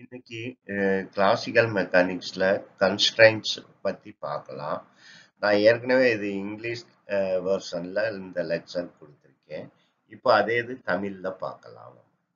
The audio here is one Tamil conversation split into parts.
இன்னைக்கு கிளாசிக்கல் மெக்கானிக்ஸ்ல கன்ஸ்ட்ரைன்ட்ஸ் பத்தி பார்க்கலாம். நான் ஏற்கனவே இது இங்கிலீஷ் அ வெர்ஷன்ல இந்த லெக்சர் குடுத்திருக்கேன். இப்போ அதே இது தமிழ்ல பார்க்கலாம்.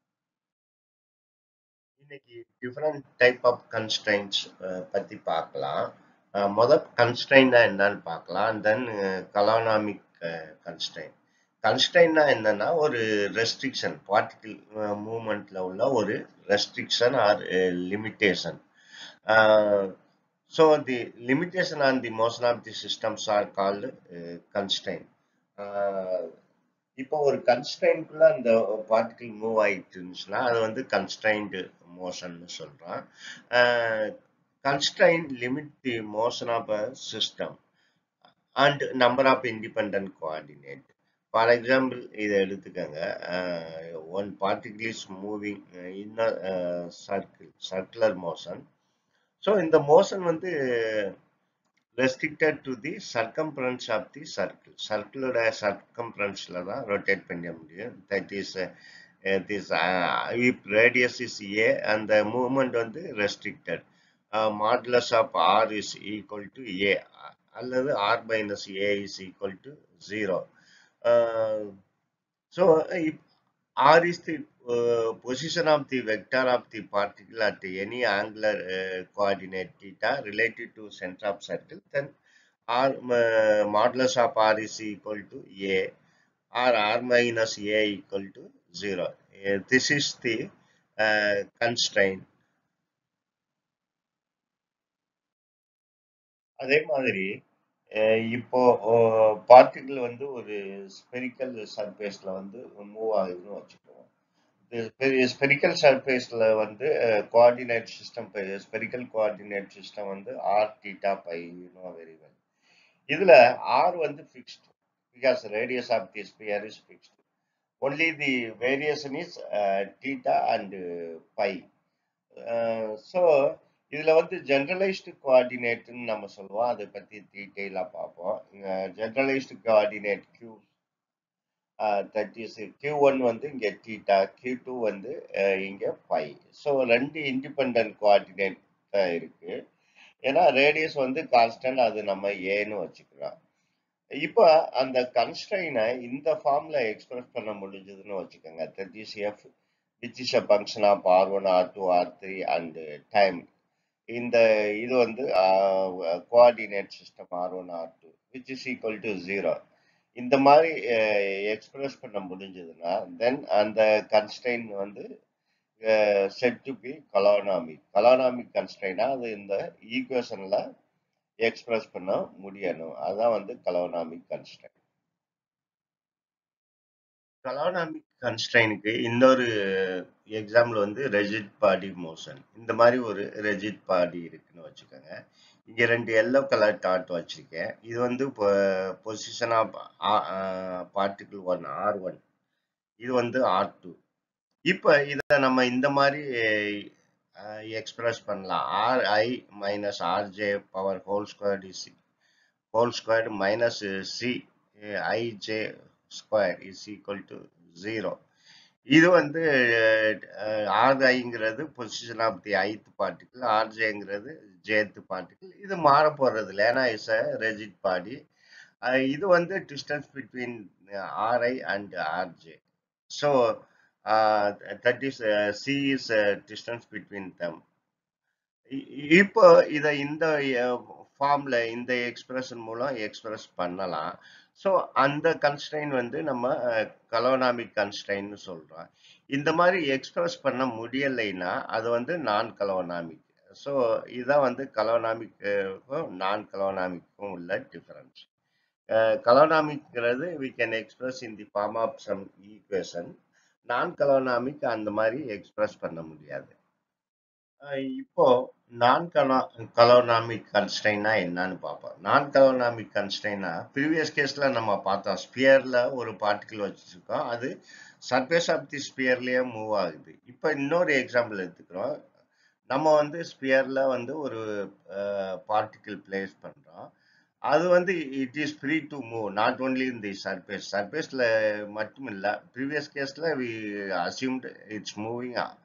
இன்னைக்கு டிஃபரண்ட் டைப் ஆஃப் கன்ஸ்ட்ரைன்ட்ஸ் அ பத்தி பார்க்கலாம். அ மொத கன்ஸ்ட்ரைன்ட்னா என்னன்னு பார்க்கலாம். தென் கலானாமிக் அ கன்ஸ்ட்ரைன்ட். கன்ஸ்ட்ரைன்ட்னா என்னன்னா ஒரு ரெஸ்ட்ரிக்ஷன் பார்ட்டிகிள் அ மூவ்மெண்ட்ல உள்ள ஒரு restriction or uh limitation. Uh, so the limitation on the motion of the systems are called uh, constraint. Uh, இப்போ ஒரு கன்ஸ்ட்ரைன்ட்குள்ள அந்த பார்ட்டிகிள் மூவ் ஆயிட்டு இருந்துச்சுன்னா அது வந்து கன்ஸ்ட்ரைன்டு மோஷன்னு சொல்றோம் constraint limit the motion of a system and number of independent coordinate for example இதை எடுத்துக்கோங்க one particle is moving in circle circular motion so இந்த மோஷன் வந்து restricted to the circumference of the circle சர்க்கிளோட சர்க்கம்ஃபரன்ஸில் தான் ரொட்டேட் பண்ண முடியும் that is this if radius is a அந்த மூவ்மெண்ட் வந்து restricted modulus of r is equal to a அல்லது r minus a is equal to zero so r is the uh, position of the vector of the particle at any angular uh, coordinate theta related to center of circle then r uh, modulus of r is equal to a or r minus a equal to 0 uh, this is the uh, constraint அதே மாதிரி இப்போ பார்ட்டிகிள் வந்து ஒரு ஸ்பெரிக்கல் சர்ஃபேஸ்ல வந்து மூவ் ஆகுதுன்னு வச்சுக்குவோம் ஸ்பெரிக்கல் சர்ஃபேஸ்ல வந்து coordinate system spherical coordinate system வந்து r theta phi you know very well இதுல ஆர் வந்து fixed because radius of the sphere is fixed only the variation is theta and phi so இதுல வந்து ஜென்ரலைஸ்டு கோஆர்டினேட்னு நம்ம சொல்லுவோம் அதை பத்தி டீட்டெயிலா பார்ப்போம் generalised coordinate q that is q one வந்து இங்க டீட்டா கியூ டூ வந்து இங்க பை ஸோ ரெண்டு இண்டிபெண்ட் கோஆர்டினேட் தான் இருக்கு ஏன்னா ரேடியஸ் வந்து கான்ஸ்டன்ட் அது நம்ம ஏன்னு வச்சுக்கலாம் இப்போ அந்த கன்ஸ்ட்ரைனை இந்த ஃபார்ம்ல எக்ஸ்பிரஸ் பண்ண முடிஞ்சதுன்னு வச்சுக்கோங்க that is f which is a function of r one r two r three and time இந்த இது வந்து coordinate system r one r two which is equal to zero இந்த மாதிரி எக்ஸ்பிரஸ் பண்ண முடிஞ்சதுன்னா தென் அந்த கன்ஸ்டைன் வந்து set to be holonomic holonomic கன்ஸ்டைனா அது இந்த ஈக்குவேஷன்ல எக்ஸ்பிரஸ் பண்ண முடியணும் அதுதான் வந்து கலானாமிக் கன்ஸ்டைன் கலானாமிக் கன்ஸ்ட்ரைனுக்கு இன்னொரு எக்ஸாம்பிள் வந்து ரெஜிட் பாடி மோஷன் இந்த மாதிரி ஒரு ரெஜிட் பாடி இருக்குன்னு வச்சுக்கோங்க இங்க ரெண்டு எல்லோ கலர் டாட் வச்சிருக்கேன் இது வந்து position of particle one r one இது வந்து ஆர் டூ இப்போ இதை நம்ம இந்த மாதிரி எக்ஸ்பிரஸ் பண்ணலாம் r i minus r j power whole squared is whole squared minus c i j square is equal to zero இது வந்து ஆர்ஐங்கிறது பொசிஷன் ஆஃப் தி ஐத் பார்ட்டிகிள் ஆர்ஜேங்கிறது ஜேத் பார்ட்டிகிள் இது மாற போறது இல்லை ஏன்னா இஸ் அ ரெஜிட் பாடி இது வந்து distance between r i and r j so that is c is distance between them இப்போ இதை இந்த ஃபார்ம்ல இந்த எக்ஸ்பிரஷன் மூலம் எக்ஸ்பிரஸ் பண்ணலாம் ஸோ அந்த கன்ஸ்ட்ரைன் வந்து நம்ம கலோனாமிக் கன்ஸ்ட்ரைன்னு சொல்றோம் இந்த மாதிரி எக்ஸ்பிரஸ் பண்ண முடியலைன்னா அது வந்து நான் கலோனாமிக் ஸோ இதுதான் வந்து கலோனாமிக்கும் நான் கலோனாமிக்கும் உள்ள டிஃபரன்ஸ் கலோனாமிக்கிறது we can express in the form of some equation non holonomic அந்த மாதிரி எக்ஸ்பிரஸ் பண்ண முடியாது இப்போ நான் கலோ கலோனாமிக் கன்ஸ்டைனா என்னன்னு பார்ப்போம் நான் கலோனாமிக் கன்ஸ்டைனா ப்ரீவியஸ் கேஸ்ல நம்ம பார்த்தோம் ஸ்பியர்ல ஒரு பார்ட்டிகிள் வச்சிருக்கோம் அது சர்ஃபேஸ் ஆஃப் தி ஸ்பியர்லயே மூவ் ஆகுது இப்போ இன்னொரு எக்ஸாம்பிள் எடுத்துக்கிறோம் நம்ம வந்து ஸ்பியர்ல வந்து ஒரு பார்ட்டிகிள் பிளேஸ் பண்றோம் அது வந்து it is free to move not only in the surface சர்ஃபேஸ்ல மட்டும் இல்லை ப்ரீவியஸ் கேஸ்ல we assumed it's moving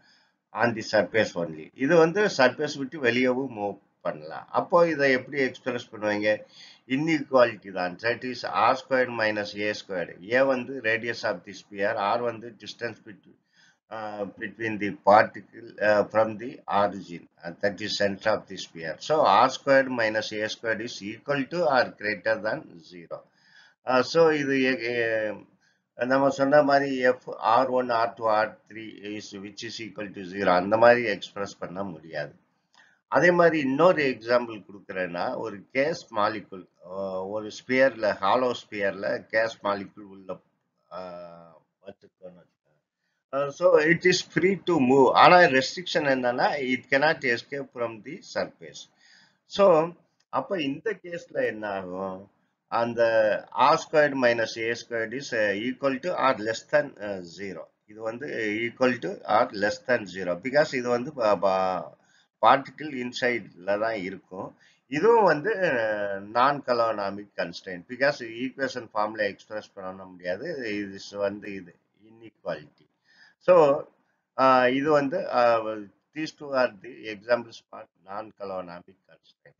on the surface only இது வந்து சர்ஃபேஸ் விட்டு வெளியவும் மூவ் பண்ணலாம் அப்போ இதை எப்படி எக்ஸ்பிரஸ் பண்ணுவீங்க இன்இக்வாலிட்டி தான் that is r square minus a square a வந்து radius of the sphere r வந்து distance between uh, between the particle uh, from the origin uh, that is center of the sphere so r squared minus a squared is equal to or greater than 0 uh, so இது uh, நம்ம சொன்ன மாதிரி f r one r two r three is which is equal to zero அந்த மாதிரி எக்ஸ்பிரஸ் பண்ண முடியாது அதே மாதிரி இன்னொரு எக்ஸாம்பிள் கொடுக்குறேன்னா ஒரு கேஸ் மாலிகுல் ஒரு ஸ்பியர்ல ஹாலோ ஸ்பியர்ல கேஸ் மாலிகுல் உள்ள வச்சுக்கணும் so it is free to move ஆனால் ரெஸ்ட்ரிக்ஷன் என்னன்னா it cannot escape from the surface so அப்போ இந்த கேஸில் என்ன ஆகும் அந்த r squared minus a squared is equal to or less than zero இது வந்து equal to or less than zero because இது வந்து பார்ட்டிகிள் இன்சைடில் தான் இருக்கும் இதுவும் வந்து non holonomic constant because equation ஃபார்ம்ல எக்ஸ்பிரஸ் பண்ண முடியாது இது வந்து இது இன்இக்வாலிட்டி ஸோ இது வந்து these two are the examples for non holonomic கன்ஸ்டைன்ஸ்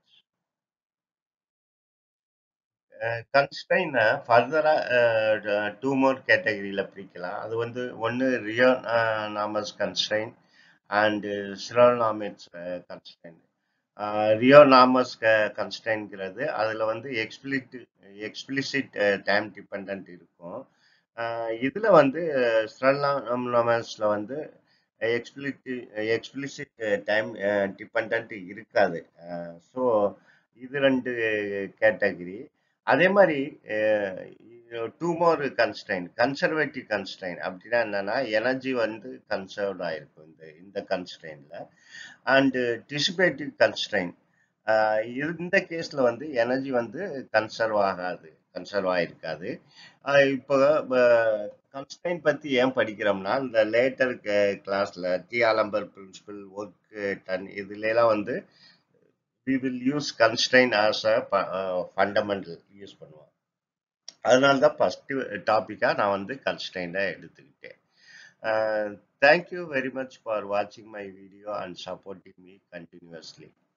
கன்ஸ்டைனை ஃபர்தராக டூ மோர் கேட்டகரியில் பிரிக்கலாம் அது வந்து ஒன்று ரியோ நாமஸ் கன்ஸ்டைன் அண்டு சிரோனாமிக்ஸ் கன்ஸ்டைன் ரியோநாமஸ் கன்ஸ்டைன்ங்கிறது அதில் வந்து எக்ஸ்பிளிட் எக்ஸ்பிளிசிட் டைம் டிபெண்ட் இருக்கும் இதில் வந்து ஸ்ரல்நாமஸில் வந்து எக்ஸ்பிளிட்டி எக்ஸ்பிளிசிட் டைம் டிபெண்ட் இருக்காது ஸோ இது ரெண்டு கேட்டகரி அதே மாதிரி டூ மோர் கன்ஸ்டைன் கன்சர்வேட்டிவ் கன்ஸ்டைன் அப்படின்னா என்னன்னா எனர்ஜி வந்து கன்சர்வ்ட் ஆயிருக்கும் இந்த இந்த கன்ஸ்டைன்ல அண்டு டிசிபேட்டிவ் கன்ஸ்டைன் இந்த கேஸ்ல வந்து எனர்ஜி வந்து கன்சர்வ் ஆகாது கன்சர்வ் ஆயிருக்காது இப்போ கன்ஸ்டைன் பத்தி ஏன் படிக்கிறோம்னா இந்த லேட்டர் கிளாஸ்ல D'Alembert principle work done இதுல எல்லாம் வந்து we will use constraint as a fundamental use பண்ணுவோம் அதனால தான் ஃபர்ஸ்ட் டாப்பிக்காக நான் வந்து கன்ஸ்டைனை எடுத்துக்கிட்டேன் தேங்க்யூ வெரி மச் ஃபார் வாட்சிங் my video and supporting me continuously